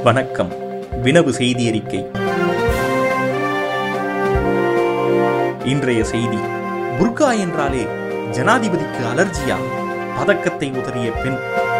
வணக்கம் வினவு செய்தி அறிக்கை இன்றைய செய்தி புர்கா என்றாலே ஜனாதிபதிக்கு அலர்ஜியா பதக்கத்தை உதறிய பெண்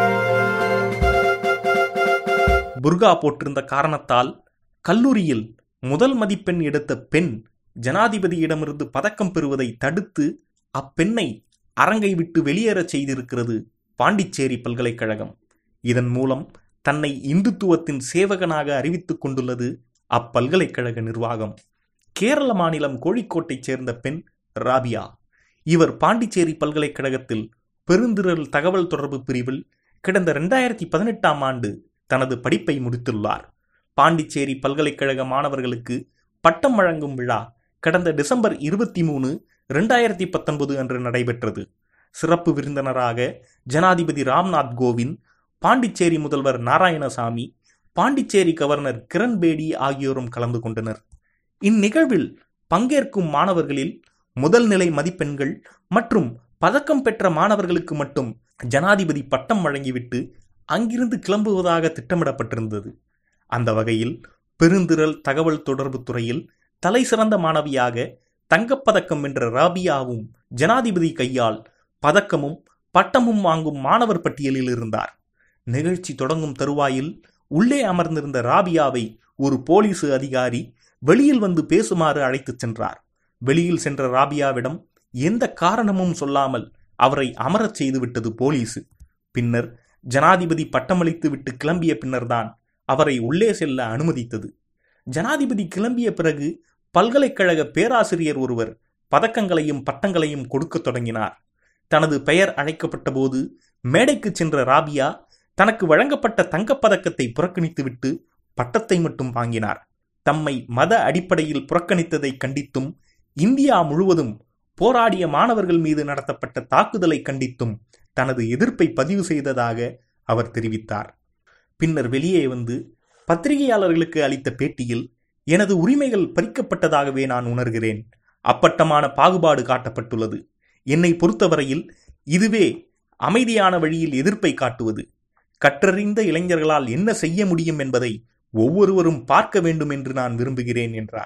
புர்கா போட்டிருந்த காரணத்தால் கல்லூரியில் முதல் மதிப்பெண் எடுத்த பெண் ஜனாதிபதியிடமிருந்து பதக்கம் பெறுவதை தடுத்து அப்பெண்ணை அரங்கை விட்டு வெளியேறச் செய்திருக்கிறது பாண்டிச்சேரி பல்கலைக்கழகம் இதன் மூலம் தன்னை இந்துத்துவத்தின் சேவகனாக அறிவித்துக் கொண்டுள்ளது அப்பல்கலைக்கழக நிர்வாகம் கேரள மாநிலம் கோழிக்கோட்டைச் சேர்ந்த பெண் ராபியா இவர் பாண்டிச்சேரி பல்கலைக்கழகத்தில் பெருந்திரல் தகவல் தொடர்பு பிரிவில் கடந்த இரண்டாயிரத்தி பதினெட்டாம் ஆண்டு தனது படிப்பை முடித்துள்ளார் பாண்டிச்சேரி பல்கலைக்கழக மாணவர்களுக்கு பட்டம் வழங்கும் விழா கடந்த டிசம்பர் இருபத்தி மூணு இரண்டாயிரத்தி பத்தொன்பது அன்று நடைபெற்றது சிறப்பு விருந்தினராக ஜனாதிபதி ராம்நாத் கோவிந்த் பாண்டிச்சேரி முதல்வர் நாராயணசாமி பாண்டிச்சேரி கவர்னர் கிரண்பேடி ஆகியோரும் கலந்து கொண்டனர் இந்நிகழ்வில் பங்கேற்கும் மாணவர்களில் முதல் நிலை மதிப்பெண்கள் மற்றும் பதக்கம் பெற்ற மாணவர்களுக்கு மட்டும் ஜனாதிபதி பட்டம் வழங்கிவிட்டு அங்கிருந்து கிளம்புவதாக திட்டமிடப்பட்டிருந்தது அந்த வகையில் பெருந்திரல் தகவல் தொடர்பு துறையில் தலை சிறந்த மாணவியாக தங்கப்பதக்கம் வென்ற ராபியாவும் ஜனாதிபதி கையால் பதக்கமும் பட்டமும் வாங்கும் மாணவர் பட்டியலில் இருந்தார் நிகழ்ச்சி தொடங்கும் தருவாயில் உள்ளே அமர்ந்திருந்த ராபியாவை ஒரு போலீசு அதிகாரி வெளியில் வந்து பேசுமாறு அழைத்துச் சென்றார் வெளியில் சென்ற ராபியாவிடம் எந்த காரணமும் சொல்லாமல் அவரை அமரச் செய்துவிட்டது போலீசு பின்னர் ஜனாதிபதி பட்டமளித்து விட்டு கிளம்பிய பின்னர்தான் அவரை உள்ளே செல்ல அனுமதித்தது ஜனாதிபதி கிளம்பிய பிறகு பல்கலைக்கழக பேராசிரியர் ஒருவர் பதக்கங்களையும் பட்டங்களையும் கொடுக்கத் தொடங்கினார் தனது பெயர் அழைக்கப்பட்ட போது மேடைக்கு சென்ற ராபியா தனக்கு வழங்கப்பட்ட தங்கப்பதக்கத்தை புறக்கணித்துவிட்டு பட்டத்தை மட்டும் வாங்கினார் தம்மை மத அடிப்படையில் புறக்கணித்ததை கண்டித்தும் இந்தியா முழுவதும் போராடிய மாணவர்கள் மீது நடத்தப்பட்ட தாக்குதலை கண்டித்தும் தனது எதிர்ப்பை பதிவு செய்ததாக அவர் தெரிவித்தார் பின்னர் வெளியே வந்து பத்திரிகையாளர்களுக்கு அளித்த பேட்டியில் எனது உரிமைகள் பறிக்கப்பட்டதாகவே நான் உணர்கிறேன் அப்பட்டமான பாகுபாடு காட்டப்பட்டுள்ளது என்னை பொறுத்தவரையில் இதுவே அமைதியான வழியில் எதிர்ப்பை காட்டுவது கற்றறிந்த இளைஞர்களால் என்ன செய்ய முடியும் என்பதை ஒவ்வொருவரும் பார்க்க வேண்டும் என்று நான் விரும்புகிறேன் என்றார்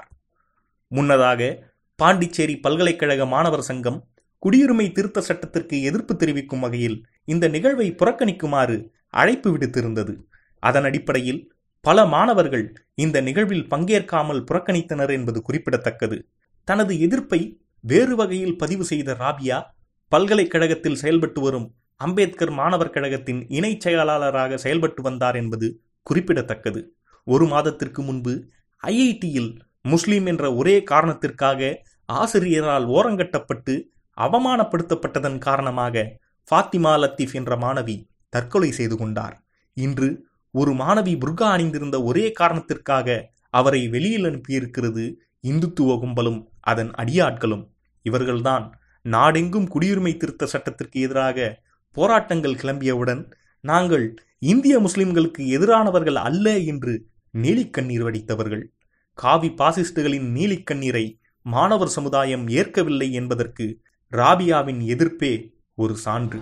முன்னதாக பாண்டிச்சேரி பல்கலைக்கழக மாணவர் சங்கம் குடியுரிமை திருத்த சட்டத்திற்கு எதிர்ப்பு தெரிவிக்கும் வகையில் இந்த நிகழ்வை புறக்கணிக்குமாறு அழைப்பு விடுத்திருந்தது அதன் அடிப்படையில் பல மாணவர்கள் இந்த நிகழ்வில் பங்கேற்காமல் புறக்கணித்தனர் என்பது குறிப்பிடத்தக்கது தனது எதிர்ப்பை வேறு வகையில் பதிவு செய்த ராபியா பல்கலைக்கழகத்தில் செயல்பட்டு வரும் அம்பேத்கர் மாணவர் கழகத்தின் இணை செயலாளராக செயல்பட்டு வந்தார் என்பது குறிப்பிடத்தக்கது ஒரு மாதத்திற்கு முன்பு ஐஐடியில் முஸ்லீம் என்ற ஒரே காரணத்திற்காக ஆசிரியரால் ஓரங்கட்டப்பட்டு அவமானப்படுத்தப்பட்டதன் காரணமாக ஃபாத்திமா லத்தீப் என்ற மாணவி தற்கொலை செய்து கொண்டார் இன்று ஒரு மாணவி புர்கா அணிந்திருந்த ஒரே காரணத்திற்காக அவரை வெளியில் அனுப்பியிருக்கிறது இந்துத்துவ கும்பலும் அதன் அடியாட்களும் இவர்கள்தான் நாடெங்கும் குடியுரிமை திருத்த சட்டத்திற்கு எதிராக போராட்டங்கள் கிளம்பியவுடன் நாங்கள் இந்திய முஸ்லிம்களுக்கு எதிரானவர்கள் அல்ல என்று நீலிக்கண்ணீர் வடித்தவர்கள் காவி பாசிஸ்டுகளின் நீலிக்கண்ணீரை மாணவர் சமுதாயம் ஏற்கவில்லை என்பதற்கு ராபியாவின் எதிர்ப்பே ஒரு சான்று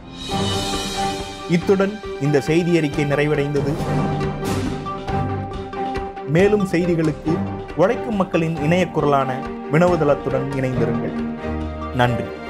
இத்துடன் இந்த செய்தி அறிக்கை நிறைவடைந்தது மேலும் செய்திகளுக்கு உழைக்கும் மக்களின் இணைய குரலான வினவுதளத்துடன் இணைந்திருங்கள் நன்றி